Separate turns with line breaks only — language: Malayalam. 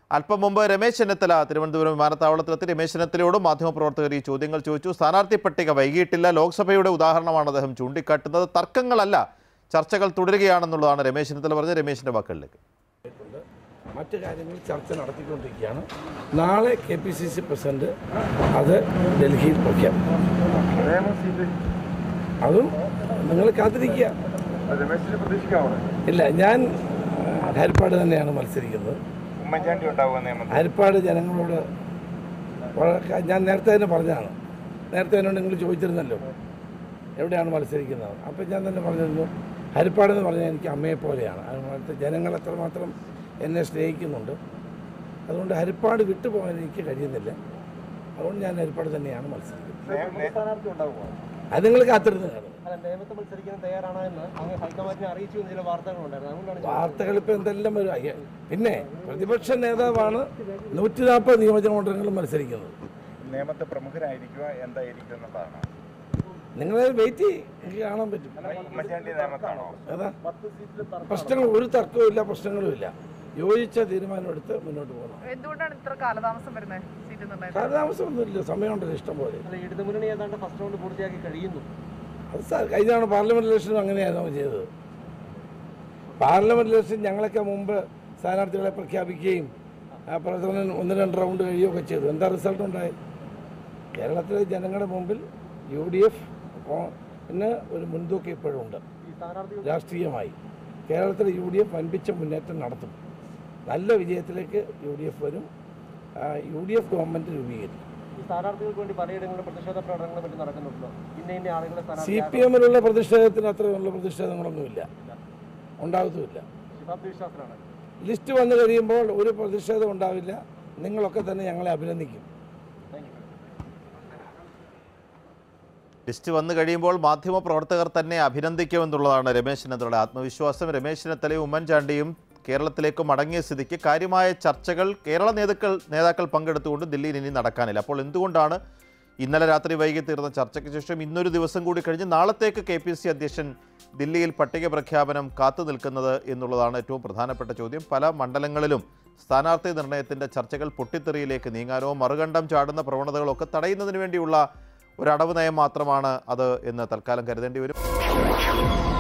അല്പം മുമ്പ് രമേശ് ചെന്നിത്തല തിരുവനന്തപുരം വിമാനത്താവളത്തിലെത്തി രമേശ് ചെന്നിത്തലയോടും മാധ്യമപ്രവർത്തകർ ഈ ചോദ്യങ്ങൾ ചോദിച്ചു സ്ഥാനാർത്ഥി പട്ടിക വൈകിയിട്ടില്ല ലോക്സഭയുടെ ഉദാഹരണമാണ് അദ്ദേഹം ചൂണ്ടിക്കാട്ടുന്നത് തർക്കങ്ങളല്ല ചർച്ചകൾ തുടരുകയാണെന്നുള്ളതാണ് രമേശ് ചെന്നിത്തല പറഞ്ഞ രമേശിന്റെ വാക്കുകളിലേക്ക്
മറ്റു കാര്യങ്ങൾ ചർച്ച നടത്തിക്കൊണ്ടിരിക്കുകയാണ് നാളെ K P C C president അത് ഡൽഹിയിൽ പ്രഖ്യാപിക്കും അതും നിങ്ങൾ കാത്തിരിക്കുക
രമേശിന് പ്രതീക്ഷിക്കാവുന്നത്
ഇല്ല ഞാൻ ആ, ഹരിപ്പാട് തന്നെയാണ് മത്സരിക്കുന്നത്
ഉമ്മൻചാണ്ടി ഉണ്ടാവുക നിയമത്തിൽ
ഹരിപ്പാട് ജനങ്ങളോട് വളരെ ക- ഞാൻ നേരത്തെ തന്നെ പറഞ്ഞതാണ് നേരത്തെ എന്നോട് നിങ്ങൾ ചോദിച്ചിരുന്നല്ലോ എവിടെയാണ് മത്സരിക്കുന്നത് അപ്പം ഞാൻ തന്നെ പറഞ്ഞിരുന്നു ഹരിപ്പാട് എന്ന് പറഞ്ഞാൽ എനിക്ക് അമ്മയെ പോലെയാണ് അതുപോലത്തെ ജനങ്ങൾ എത്രമാത്രം എന്നെ സ്നേഹിക്കുന്നുണ്ട് അതുകൊണ്ട് ഹരിപ്പാട് വിട്ടുപോകാൻ എനിക്ക് കഴിയുന്നില്ല അതുകൊണ്ട് ഞാൻ ഹരിപ്പാട് തന്നെയാണ് മത്സരിക്കുന്നത്
സ്ഥാനാർത്ഥി ഉണ്ടാവുമോ
അത് നിങ്ങൾ കാത്തിരുന്ന് കാണും
അല്ല നേമത്ത് മത്സരിക്കാൻ തയ്യാറാണോ എന്ന് അങ്ങ് ഹൈക്കമാൻഡിനെ അറിയിച്ചു എന്ന് ചില വാർത്തകളുണ്ടായിരുന്നു അതുകൊണ്ടാണ്
വാർത്തകൾ ഇപ്പം എന്തെല്ലാം വരും അയ്യ, പിന്നെ പ്രതിപക്ഷ നേതാവാണ് നൂറ്റി നാൽപ്പത് നിയോജക മണ്ഡലങ്ങളിൽ മത്സരിക്കുന്നത്
നിയമത്തെ പ്രമുഖരായിരിക്കുക എന്തായിരിക്കും എന്നുള്ളതാണ്
നിങ്ങൾ വെയിറ്റ് ചെയ്യ് എനിക്ക് കാണാൻ പറ്റും
ഉമ്മൻചാണ്ടി നിയമത്താണോ
അതാ പ്രശ്നങ്ങൾ ഒരു തർക്കവും ഇല്ല പ്രശ്നങ്ങളും ഇല്ല യോജിച്ച തീരുമാനം എടുത്ത് മുന്നോട്ട് പോകണം
എന്തുകൊണ്ടാണ് ഇത്ര കാലതാമസം വരുന്നത് സീറ്റ് നിർണ്ണയം
കാലതാമസമൊന്നുമില്ല സമയമുണ്ടല്ലോ ഇഷ്ടം പോലെ
അല്ല ഇടതുമുന്നണി ഏതാണ്ട് ഫസ്റ്റ് റൗണ്ട് പൂർത്തിയാക്കി കഴിയുന്നു
അത് സാർ കഴിഞ്ഞ തവണ പാർലമെന്റ് ഇലക്ഷനും അങ്ങനെയായിരുന്നു നമ്മൾ ചെയ്തത് പാർലമെന്റ് ഇലക്ഷൻ ഞങ്ങളൊക്കെ മുമ്പ് സ്ഥാനാർത്ഥികളെ പ്രഖ്യാപിക്കുകയും ആ പ്രവർത്തനം ഒന്ന് രണ്ട് റൗണ്ട് കഴിയുകയൊക്കെ ചെയ്തു എന്താ റിസൾട്ട് ഉണ്ടായത് കേരളത്തിലെ ജനങ്ങളുടെ മുമ്പിൽ യു ഡി എഫ് പിന്നെ ഒരു മുൻതൂക്കം ഇപ്പോഴും ഉണ്ട്
ഈ സ്ഥാനാർത്ഥി
രാഷ്ട്രീയമായി കേരളത്തിൽ യു ഡി എഫ് വൻപിച്ച മുന്നേറ്റം നടത്തും നല്ല വിജയത്തിലേക്ക് യു ഡി എഫ് വരും യു ഡി എഫ് ഗവൺമെൻറ് രൂപീകരിക്കും
ഈ സ്ഥാനാർത്ഥികൾക്ക് വേണ്ടി പലയിടങ്ങളിലും പ്രതിഷേധ പ്രകടനങ്ങളും മറ്റും നടക്കുന്നുണ്ടല്ലോ ഇന്ന ഇന്ന ആളുകളെ
സി
സ്ഥാനാർത്ഥി
പി എമ്മിലുള്ള പ്രതിഷേധത്തിന് അത്രയുള്ള പ്രതിഷേധങ്ങളൊന്നുമില്ല ഉണ്ടാകത്തുമില്ല
ശുഭാപ്തി വിശ്വാസത്തിലാണ്
ലിസ്റ്റ് വന്നു കഴിയുമ്പോൾ ഒരു പ്രതിഷേധം ഉണ്ടാവില്ല നിങ്ങളൊക്കെ തന്നെ ഞങ്ങളെ അഭിനന്ദിക്കും
ലിസ്റ്റ് വന്നു കഴിയുമ്പോൾ മാധ്യമപ്രവർത്തകർ തന്നെ അഭിനന്ദിക്കുമെന്നുള്ളതാണ് രമേശ് ചെന്നിത്തലയുടെ ആത്മവിശ്വാസം രമേശ് ചെന്നിത്തലയും ഉമ്മൻചാണ്ടിയും കേരളത്തിലേക്ക് മടങ്ങിയ സ്ഥിതിക്ക് കാര്യമായ ചർച്ചകൾ കേരള നേതാക്കൾ നേതാക്കൾ പങ്കെടുത്തുകൊണ്ട് ദില്ലിയിൽ ഇനി നടക്കാനില്ല അപ്പോൾ എന്തുകൊണ്ടാണ് ഇന്നലെ രാത്രി വൈകി തീർന്ന ചർച്ചയ്ക്ക് ശേഷം ഇന്നൊരു ദിവസം കൂടി കഴിഞ്ഞ് നാളത്തേക്ക് കെ പി സി അധ്യക്ഷൻ ദില്ലിയിൽ പട്ടിക പ്രഖ്യാപനം കാത്തു നിൽക്കുന്നത് എന്നുള്ളതാണ് ഏറ്റവും പ്രധാനപ്പെട്ട ചോദ്യം പല മണ്ഡലങ്ങളിലും സ്ഥാനാർത്ഥി നിർണയത്തിൻ്റെ ചർച്ചകൾ പൊട്ടിത്തെറിയിലേക്ക് നീങ്ങാനോ മറുകണ്ഠം ചാടുന്ന പ്രവണതകളൊക്കെ തടയുന്നതിന് വേണ്ടിയുള്ള ഒരു അടവ് നയം മാത്രമാണ് അത് എന്ന് തൽക്കാലം കരുതേണ്ടി വരും